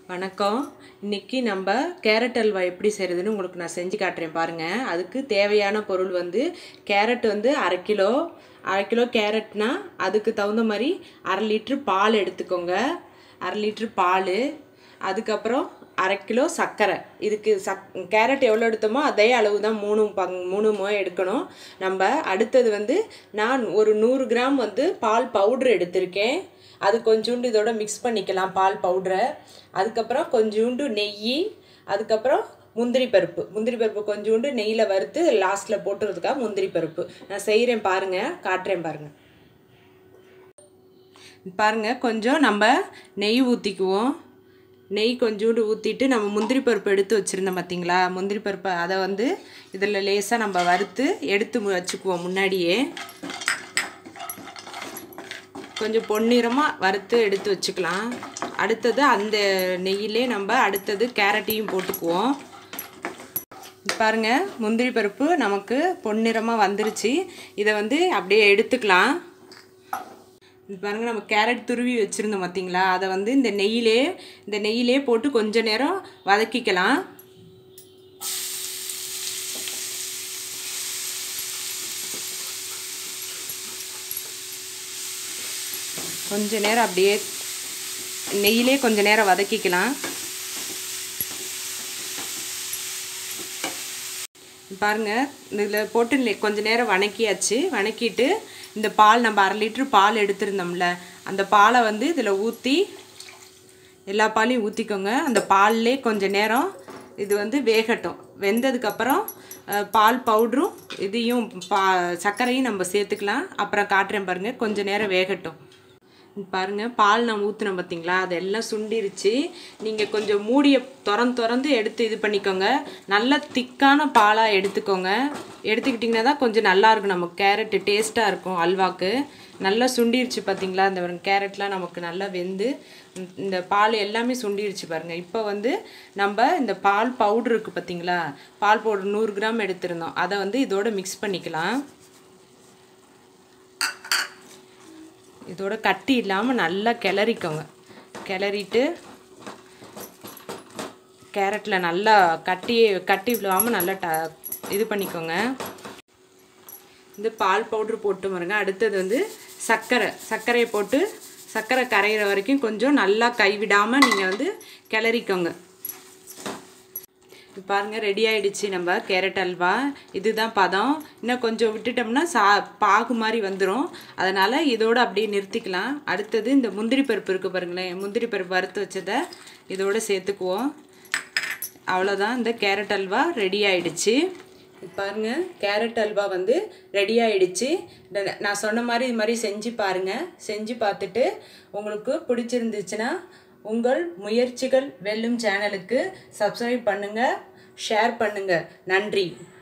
வணக்கம் இன்னைக்கு நம்ம கேரட் அல்வா எப்படி செய்கிறதுன்னு உங்களுக்கு நான் செஞ்சு காட்டுறேன் பாருங்கள் அதுக்கு தேவையான பொருள் வந்து கேரட் வந்து அரை கிலோ அரை கிலோ கேரட்னா அதுக்கு தகுந்த மாதிரி அரை லிட்ரு பால் எடுத்துக்கோங்க அரை லிட்ரு பால் அதுக்கப்புறம் அரை கிலோ சர்க்கரை இதுக்கு சக் கேரட் எவ்வளோ எடுத்தோமோ அதே அளவு தான் மூணு பங் மூணு மோ எடுக்கணும் நம்ம அடுத்தது வந்து நான் ஒரு நூறு கிராம் வந்து பால் பவுட்ரு எடுத்திருக்கேன் அது கொஞ்சோண்டு இதோட மிக்ஸ் பண்ணிக்கலாம் பால் பவுட்ரை அதுக்கப்புறம் கொஞ்சோண்டு நெய் அதுக்கப்புறம் முந்திரி பருப்பு முந்திரி பருப்பு கொஞ்சோண்டு நெய்யில் வறுத்து லாஸ்ட்டில் போட்டுறதுக்காக முந்திரி பருப்பு நான் செய்கிறேன் பாருங்கள் காட்டுறேன் பாருங்கள் பாருங்கள் கொஞ்சம் நம்ம நெய் ஊற்றிக்குவோம் நெய் கொஞ்சோண்டு ஊற்றிட்டு நம்ம முந்திரி பருப்பு எடுத்து வச்சுருந்தோம் பார்த்தீங்களா முந்திரி பருப்பு அதை வந்து இதில் லேசாக நம்ம வறுத்து எடுத்து வச்சுக்குவோம் முன்னாடியே கொஞ்சம் பொன்னிறமாக வறுத்து எடுத்து வச்சுக்கலாம் அடுத்தது அந்த நெய்யிலே நம்ம அடுத்தது கேரட்டையும் போட்டுக்குவோம் பாருங்கள் முந்திரி பருப்பு நமக்கு பொன்னிறமாக வந்துருச்சு இதை வந்து அப்படியே எடுத்துக்கலாம் பாருங்கள் நம்ம கேரட் துருவி வச்சுருந்தோம் பார்த்தீங்களா அதை வந்து இந்த நெய்யிலே இந்த நெய்யிலே போட்டு கொஞ்ச நேரம் வதக்கிக்கலாம் கொஞ்ச நேரம் அப்படியே நெய்யிலே கொஞ்ச நேரம் வதக்கிக்கலாம் பாருங்கள் இதில் போட்டு கொஞ்ச நேரம் வணக்கியாச்சு வணக்கிட்டு இந்த பால் நம்ம அரை லிட்ரு பால் எடுத்திருந்தோம்ல அந்த பாலை வந்து இதில் ஊற்றி எல்லா பாலையும் ஊற்றிக்கோங்க அந்த பால்லே கொஞ்சம் நேரம் இது வந்து வேகட்டும் வெந்ததுக்கப்புறம் பால் பவுட்ரும் இதையும் பா சர்க்கரையும் நம்ம சேர்த்துக்கலாம் அப்புறம் காட்டுறேன் பாருங்கள் கொஞ்சம் நேரம் வேகட்டும் பாருங்கள் பால் நான் ஊற்றுனேன் பார்த்தீங்களா அதெல்லாம் சுண்டிருச்சு நீங்கள் கொஞ்சம் மூடியை திறந்து திறந்து எடுத்து இது பண்ணிக்கோங்க நல்ல திக்கான பாலாக எடுத்துக்கோங்க எடுத்துக்கிட்டிங்கன்னா தான் கொஞ்சம் நல்லாயிருக்கும் நமக்கு கேரட்டு டேஸ்ட்டாக இருக்கும் அல்வாக்கு நல்லா சுண்டிருச்சு பார்த்தீங்களா இந்த கேரட்லாம் நமக்கு நல்லா வெந்து இந்த பால் எல்லாமே சுண்டிருச்சு பாருங்கள் இப்போ வந்து நம்ம இந்த பால் பவுட்ரு இருக்குது பார்த்தீங்களா பால் பவுட்ரு நூறு கிராம் எடுத்திருந்தோம் அதை வந்து இதோட மிக்ஸ் பண்ணிக்கலாம் இதோட கட்டி இல்லாமல் நல்லா கிளறிக்கோங்க கிளறிட்டு கேரட்டில் நல்லா கட்டி கட்டி விழாமல் நல்லா ட இது பண்ணிக்கோங்க இந்த பால் பவுட்ரு போட்டு பாருங்க அடுத்தது வந்து சர்க்கரை சர்க்கரையை போட்டு சர்க்கரை கரையிற வரைக்கும் கொஞ்சம் நல்லா கைவிடாமல் நீங்கள் வந்து கிளறிக்கோங்க இப்போ பாருங்கள் ரெடி ஆகிடுச்சு நம்ம கேரட் அல்வா இதுதான் பதம் இன்னும் கொஞ்சம் விட்டுட்டோம்னா சா பாகு மாதிரி வந்துடும் அதனால் இதோடு அப்படியே நிறுத்திக்கலாம் அடுத்தது இந்த முந்திரி பருப்பு இருக்குது பாருங்களேன் முந்திரி பருப்பு வறுத்து வச்சதை இதோடு சேர்த்துக்குவோம் அவ்வளோதான் இந்த கேரட் அல்வா ரெடி ஆகிடுச்சு பாருங்கள் கேரட் அல்வா வந்து ரெடி ஆகிடுச்சு நான் சொன்ன மாதிரி இது மாதிரி செஞ்சு பாருங்கள் செஞ்சு பார்த்துட்டு உங்களுக்கு பிடிச்சிருந்துச்சுன்னா உங்கள் முயற்சிகள் வெல்லும் சேனலுக்கு சப்ஸ்கிரைப் பண்ணுங்கள் ஷேர் பண்ணுங்கள் நன்றி